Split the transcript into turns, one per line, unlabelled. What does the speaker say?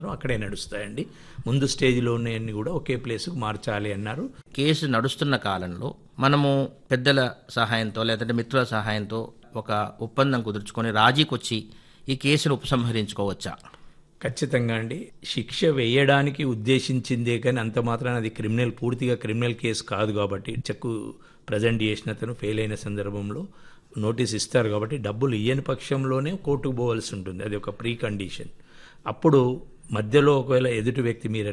అక్కడే నడుస్తాయండి ముందు స్టేజ్లో ఉన్నాయన్నీ కూడా ఒకే ప్లేస్కు మార్చాలి అన్నారు
కేసు నడుస్తున్న కాలంలో మనము పెద్దల సహాయంతో లేదంటే మిత్రుల సహాయంతో ఒక ఒప్పందం కుదుర్చుకొని రాజీకి వచ్చి ఈ కేసును ఉపసంహరించుకోవచ్చా
ఖచ్చితంగా అండి శిక్ష వేయడానికి ఉద్దేశించిందే కానీ అంత మాత్రాన అది క్రిమినల్ పూర్తిగా క్రిమినల్ కేసు కాదు కాబట్టి చెక్కు ప్రజెంట్ చేసిన అతను ఫెయిల్ అయిన సందర్భంలో నోటీస్ ఇస్తారు కాబట్టి డబ్బులు ఇయ్యని పక్షంలోనే కోర్టుకు పోవాల్సి ఉంటుంది అది ఒక ప్రీ కండిషన్ అప్పుడు మధ్యలో ఒకవేళ ఎదుటి వ్యక్తి మీరు